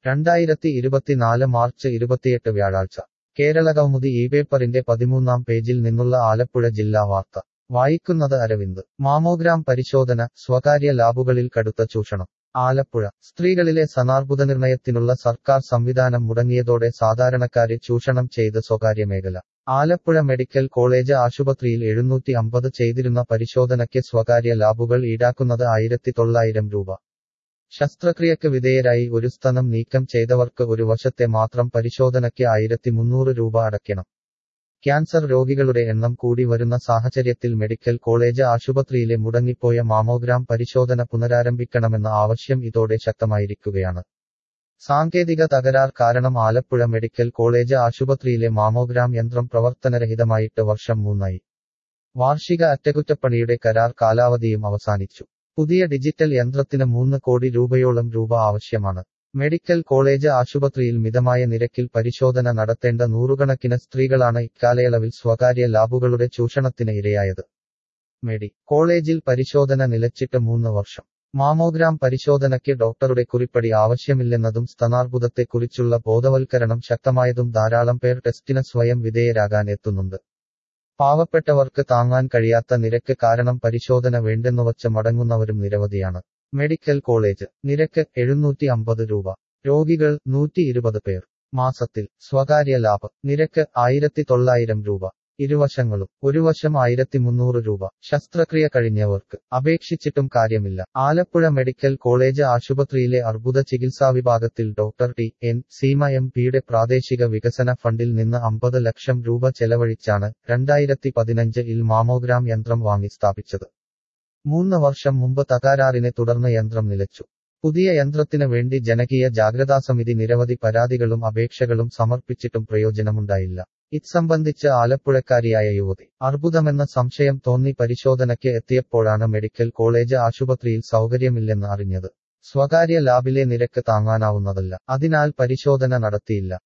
രണ്ടായിരത്തി ഇരുപത്തിനാല് മാർച്ച് ഇരുപത്തിയെട്ട് വ്യാഴാഴ്ച കേരള കൗമുദി ഈ പേപ്പറിന്റെ പതിമൂന്നാം പേജിൽ നിന്നുള്ള ആലപ്പുഴ ജില്ലാ വാർത്ത വായിക്കുന്നത് അരവിന്ദ് മാമോഗ്രാം പരിശോധന സ്വകാര്യ ലാബുകളിൽ കടുത്ത ചൂഷണം ആലപ്പുഴ സ്ത്രീകളിലെ സനാർബുദ നിർണയത്തിനുള്ള സർക്കാർ സംവിധാനം മുടങ്ങിയതോടെ സാധാരണക്കാരെ ചൂഷണം ചെയ്ത് സ്വകാര്യ മേഖല ആലപ്പുഴ മെഡിക്കൽ കോളേജ് ആശുപത്രിയിൽ എഴുന്നൂറ്റി അമ്പത് ചെയ്തിരുന്ന പരിശോധനയ്ക്ക് സ്വകാര്യ ലാബുകൾ ഈടാക്കുന്നത് ആയിരത്തി തൊള്ളായിരം രൂപ ശസ്ത്രക്രിയക്ക് വിധേയരായി ഒരു സ്തനം നീക്കം ചെയ്തവർക്ക് ഒരു വശത്തെ മാത്രം പരിശോധനയ്ക്ക് ആയിരത്തി മുന്നൂറ് രൂപ അടയ്ക്കണം ക്യാൻസർ രോഗികളുടെ എണ്ണം കൂടി വരുന്ന സാഹചര്യത്തിൽ മെഡിക്കൽ കോളേജ് ആശുപത്രിയിലെ മുടങ്ങിപ്പോയ മാമോഗ്രാം പരിശോധന പുനരാരംഭിക്കണമെന്ന ആവശ്യം ഇതോടെ ശക്തമായിരിക്കുകയാണ് സാങ്കേതിക തകരാർ കാരണം ആലപ്പുഴ മെഡിക്കൽ കോളേജ് ആശുപത്രിയിലെ മാമോഗ്രാം യന്ത്രം പ്രവർത്തനരഹിതമായിട്ട് വർഷം മൂന്നായി വാർഷിക അറ്റകുറ്റപ്പണിയുടെ കരാർ കാലാവധിയും അവസാനിച്ചു പുതിയ ഡിജിറ്റൽ യന്ത്രത്തിന് മൂന്ന് കോടി രൂപയോളം രൂപ ആവശ്യമാണ് മെഡിക്കൽ കോളേജ് ആശുപത്രിയിൽ മിതമായ നിരക്കിൽ പരിശോധന നടത്തേണ്ട നൂറുകണക്കിന് സ്ത്രീകളാണ് ഇക്കാലയളവിൽ സ്വകാര്യ ലാബുകളുടെ ചൂഷണത്തിന് ഇരയായത് മെഡി കോളേജിൽ പരിശോധന നിലച്ചിട്ട് മൂന്ന് വർഷം മാമോഗ്രാം പരിശോധനയ്ക്ക് ഡോക്ടറുടെ കുറിപ്പടി ആവശ്യമില്ലെന്നതും സ്തനാർബുദത്തെക്കുറിച്ചുള്ള ബോധവൽക്കരണം ശക്തമായതും ധാരാളം പേർ ടെസ്റ്റിന് സ്വയം വിധേയരാകാൻ എത്തുന്നുണ്ട് പാവപ്പെട്ടവർക്ക് താങ്ങാൻ കഴിയാത്ത നിരക്ക് കാരണം പരിശോധന വേണ്ടെന്നുവച്ച് മടങ്ങുന്നവരും നിരവധിയാണ് മെഡിക്കൽ കോളേജ് നിരക്ക് എഴുന്നൂറ്റി അമ്പത് രൂപ രോഗികൾ നൂറ്റി ഇരുപത് പേർ മാസത്തിൽ സ്വകാര്യ ലാഭ് നിരക്ക് ആയിരത്തി തൊള്ളായിരം രൂപ ഇരുവശങ്ങളും ഒരു വശം ആയിരത്തി മുന്നൂറ് രൂപ ശസ്ത്രക്രിയ കഴിഞ്ഞവർക്ക് അപേക്ഷിച്ചിട്ടും കാര്യമില്ല ആലപ്പുഴ മെഡിക്കൽ കോളേജ് ആശുപത്രിയിലെ അർബുദ ചികിത്സാ വിഭാഗത്തിൽ doctor T N Seema M പിയുടെ പ്രാദേശിക വികസന ഫണ്ടിൽ നിന്ന് അമ്പത് ലക്ഷം രൂപ ചെലവഴിച്ചാണ് രണ്ടായിരത്തി പതിനഞ്ച് ഇൽ മാമോഗ്രാം യന്ത്രം വാങ്ങി സ്ഥാപിച്ചത് മൂന്ന് വർഷം മുമ്പ് തകരാറിനെ തുടർന്ന് യന്ത്രം നിലച്ചു പുതിയ യന്ത്രത്തിന് വേണ്ടി ജനകീയ ജാഗ്രതാസമിതി നിരവധി പരാതികളും അപേക്ഷകളും സമർപ്പിച്ചിട്ടും പ്രയോജനമുണ്ടായില്ല ഇത് സംബന്ധിച്ച് ആലപ്പുഴക്കാരിയായ യുവതി അർബുദമെന്ന സംശയം തോന്നി പരിശോധനയ്ക്ക് എത്തിയപ്പോഴാണ് മെഡിക്കൽ കോളേജ് ആശുപത്രിയിൽ സൗകര്യമില്ലെന്ന് അറിഞ്ഞത് സ്വകാര്യ ലാബിലെ നിരക്ക് താങ്ങാനാവുന്നതല്ല അതിനാൽ പരിശോധന നടത്തിയില്ല